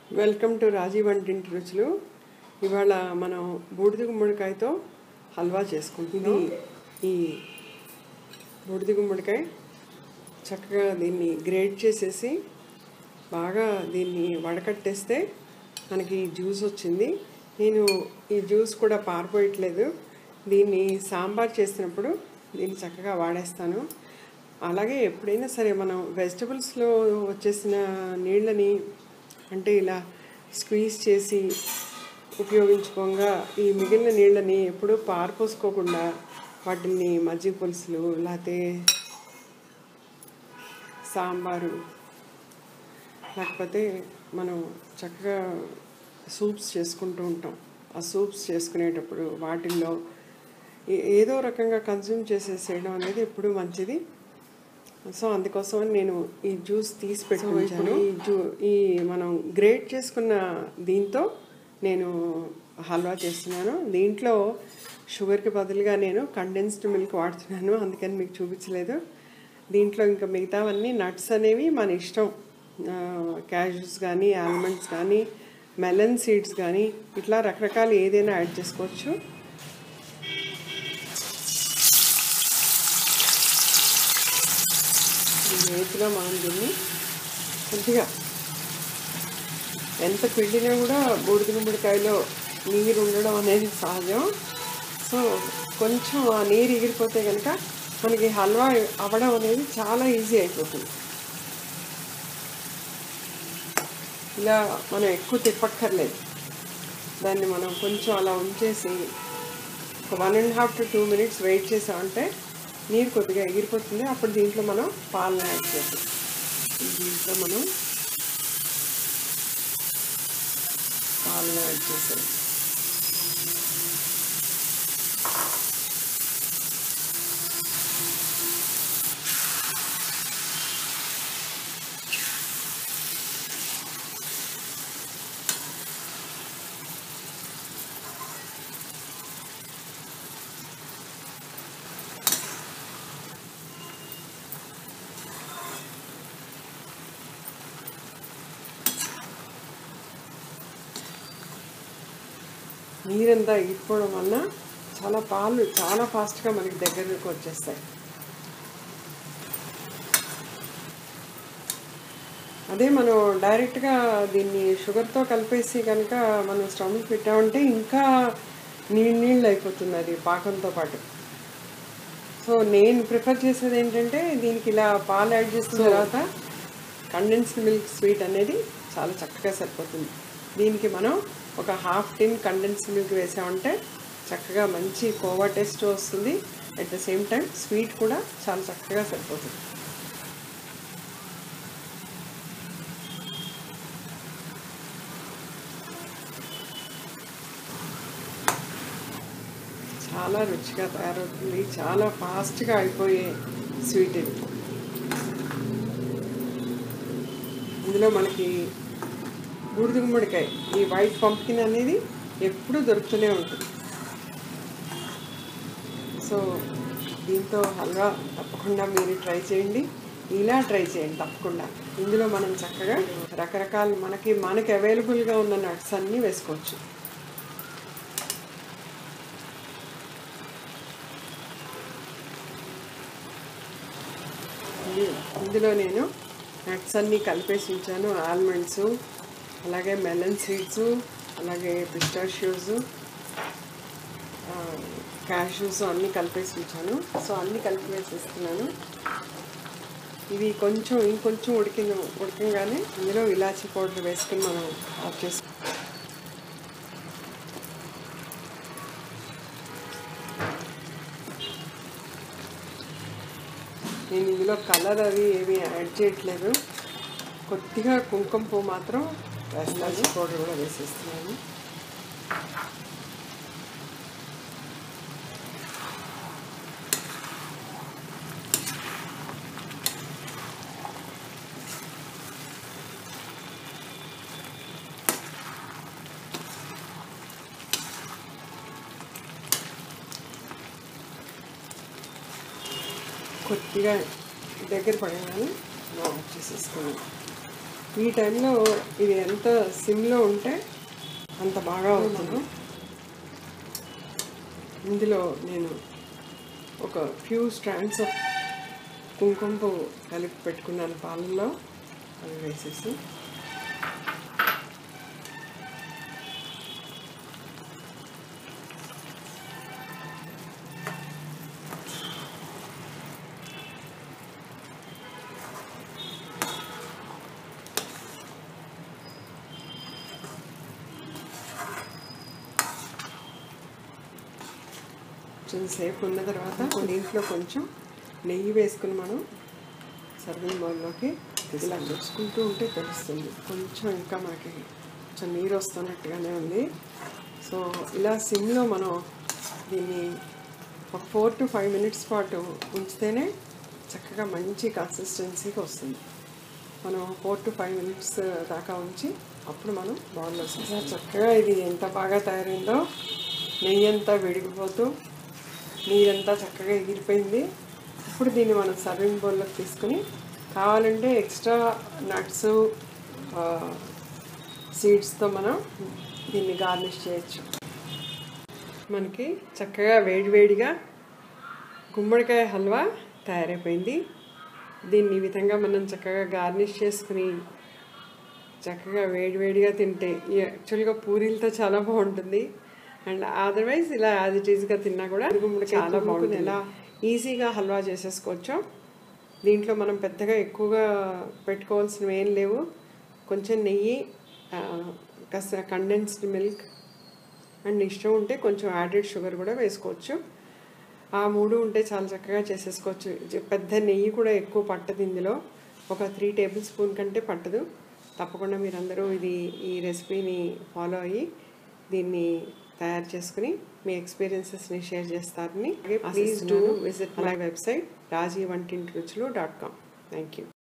welcome to రాజీ వంటింటి రుచులు ఇవాళ మనం బూడిద గుమ్మడికాయతో హల్వా చేసుకుంటున్నాం ఈ బూడిద గుమ్మడికాయ చక్కగా దీన్ని గ్రేట్ చేసేసి బాగా దీన్ని వడకట్టేస్తే మనకి జ్యూస్ వచ్చింది నేను ఈ జ్యూస్ కూడా పారిపోయట్లేదు దీన్ని సాంబార్ చేసినప్పుడు దీన్ని చక్కగా వాడేస్తాను అలాగే ఎప్పుడైనా సరే మనం వెజిటబుల్స్లో వచ్చేసిన నీళ్ళని అంటే ఇలా స్క్వీజ్ చేసి ఉపయోగించుకోగా ఈ మిగిలిన నీళ్ళని ఎప్పుడూ పారపోసుకోకుండా వాటిని మజ్జిగ పులుసులు లేకపోతే సాంబారు లేకపోతే మనం చక్కగా సూప్స్ చేసుకుంటూ ఉంటాం ఆ సూప్స్ చేసుకునేటప్పుడు వాటిల్లో ఏ- ఏదో రకంగా కన్జ్యూమ్ చేసేసేయడం అనేది ఎప్పుడూ మంచిది సో అందుకోసం నేను ఈ జ్యూస్ తీసి పెట్టుకుంటాను ఈ జ్యూ ఈ మనం గ్రేట్ చేసుకున్న దీంతో నేను హల్వా చేస్తున్నాను దీంట్లో షుగర్కి బదులుగా నేను కండెన్స్డ్ మిల్క్ వాడుతున్నాను అందుకని మీకు చూపించలేదు దీంట్లో ఇంకా మిగతావన్నీ నట్స్ అనేవి మన ఇష్టం క్యాష్యూస్ కానీ ఆల్మండ్స్ కానీ మెలన్ సీడ్స్ కానీ ఇట్లా రకరకాలు ఏదైనా యాడ్ చేసుకోవచ్చు ఈ నేతిలో మనం దీన్ని కొద్దిగా ఎంత పిండినా కూడా బూడిద గుమ్మడికాయలో నీరు ఉండడం అనేది సహజం సో కొంచెం ఆ నీరు ఎగిరిపోతే కనుక మనకి హల్వా అవ్వడం అనేది చాలా ఈజీ అయిపోతుంది ఇలా మనం ఎక్కువ తిప్పక్కర్లేదు దాన్ని మనం కొంచెం అలా ఉంచేసి ఒక one and half to two minutes wait చేసామంటే నీరు కొద్దిగా ఎగిరిపోతుంది అప్పుడు దీంట్లో మనం పాలను యాడ్ చేస్తాం దీంట్లో మనం పాలను యాడ్ చేసాం నీరంతా ఎగిరిపోవడం వల్ల చాలా పాలు చాలా ఫాస్ట్గా మనకి దగ్గరకు వచ్చేస్తాయి అదే మనం డైరెక్ట్గా దీన్ని షుగర్తో కలిపేసి కనుక మనం స్టవ్ మీద పెట్టామంటే ఇంకా నీళ్ళు నీళ్ళు అయిపోతుంది అది పాకంతో పాటు సో నేను ప్రిఫర్ చేసేది ఏంటంటే దీనికి ఇలా పాలు యాడ్ చేసిన తర్వాత కండెన్స్డ్ మిల్క్ స్వీట్ అనేది చాలా చక్కగా సరిపోతుంది దీనికి మనం ఒక హాఫ్ టిన్ కండెన్స్డ్ మిల్క్ వేసామంటే చక్కగా మంచి కోవా టేస్ట్ వస్తుంది at the same time sweet కూడా చాలా చక్కగా సరిపోతుంది చాలా రుచిగా తయారవుతుంది చాలా ఫాస్ట్గా అయిపోయే స్వీట్ ఇది ఇందులో మనకి బూడిద గుమ్మడికాయ ఈ వైట్ పంప్కిన్ అనేది ఎప్పుడూ దొరుకుతూనే ఉంటుంది సో దీంతో హల్వా తప్పకుండా మీరు ట్రై చేయండి ఇలా ట్రై చేయండి తప్పకుండా ఇందులో మనం చక్కగా రకరకాల మనకి మనకి అవైలబుల్గా ఉన్న నట్స్ అన్నీ వేసుకోవచ్చు ఇది- ఇందులో నేను నట్స్ అన్నీ కలిపేసి ఉంచాను ఆల్మండ్స్ అలాగే మెలన్ సీడ్స్ అలాగే పిస్టాషియోస్ క్యాష్యూస్ అన్నీ కలిపేసి ఉంచాను సో అన్నీ కలిపి వేసేస్తున్నాను ఇవి కొంచెం ఇంకొంచెం ఉడికిన ఉడకంగానే ఇందులో ఇలాచీ పౌడర్ వేసుకుని మనం ఆఫ్ చేసి నేను ఇందులో కలర్ అవి ఏమీ యాడ్ చేయట్లేదు కొద్దిగా కుంకుమ పువ్వు మాత్రం వేస్తాను పౌడర్ కూడా వేసేస్తున్నాను కొద్దిగా దగ్గర పడగానే ఆఫ్ చేసేసుకున్నాను ఈ టైంలో ఇది ఎంత సిమ్లో ఉంటే అంత బాగా అవుతుంది ఇందులో నేను ఒక ఫ్యూ స్ట్రాండ్స్ ఆఫ్ కుంకుమ పువ్వు కలిపి పెట్టుకున్నాను పాలల్లో అవి వేసేసి కొంచెం సేపు ఉన్న తర్వాత దీంట్లో కొంచెం నెయ్యి వేసుకుని మనం సర్వింగ్ బౌల్లోకి ఇలా చూసుకుంటూ ఉంటే తెలుస్తుంది కొంచెం ఇంకా మనకి కొంచెం నీరు వస్తున్నట్టుగానే ఉంది సో ఇలా సిమ్లో మనం దీన్ని ఒక ఫోర్ టు ఫైవ్ మినిట్స్ పాటు ఉంచితేనే చక్కగా మంచి కన్సిస్టెన్సీకి వస్తుంది మనం ఫోర్ టు ఫైవ్ మినిట్స్ దాకా ఉంచి అప్పుడు మనం బౌల్లో చక్కగా ఇది ఎంత బాగా తయారైందో నెయ్యి అంతా విడిగిపోతూ నీరంతా చక్కగా ఎగిరిపోయింది ఇప్పుడు దీన్ని మనం సర్వింగ్ బౌల్లోకి తీసుకుని కావాలంటే ఎక్స్ట్రా నట్స్ సీడ్స్తో మనం దీన్ని గార్నిష్ చేయొచ్చు మనకి చక్కగా వేడివేడిగా గుమ్మడికాయ హల్వా తయారైపోయింది దీన్ని ఈ విధంగా మనం చక్కగా గార్నిష్ చేసుకుని చక్కగా వేడివేడిగా తింటే యాక్చువల్గా పూరీలతో చాలా బాగుంటుంది అండ్ అదర్వైజ్ ఇలా యాజ్ ఇట్ ఈస్గా తిన్నా కూడా గుమ్మడికాయ చాలా బాగుంటుంది ఎలా ఈజీగా హల్వా చేసేసుకోవచ్చు దీంట్లో మనం పెద్దగా ఎక్కువగా పెట్టుకోవాల్సినవి ఏం లేవు కొంచెం నెయ్యి ఆ, కాస్త కండెన్స్డ్ మిల్క్ అండ్ ఇష్టం ఉంటే కొంచెం యాడెడ్ షుగర్ కూడా వేసుకోవచ్చు ఆ మూడు ఉంటే చాలా చక్కగా చేసేసుకోవచ్చు జ- పెద్ద నెయ్యి కూడా ఎక్కువ పట్టదు ఇందులో ఒక త్రీ టేబుల్ స్పూన్ కంటే పట్టదు తప్పకుండా మీరందరూ ఇది ఈ రెసిపీని ఫాలో అయ్యి దీన్ని తయారు చేసుకుని మీ ఎక్స్పీరియన్సెస్ని షేర్ చేస్తారని please do visit my website Raji వంటింటి రుచులు డాట్ కామ్ థ్యాంక్ యూ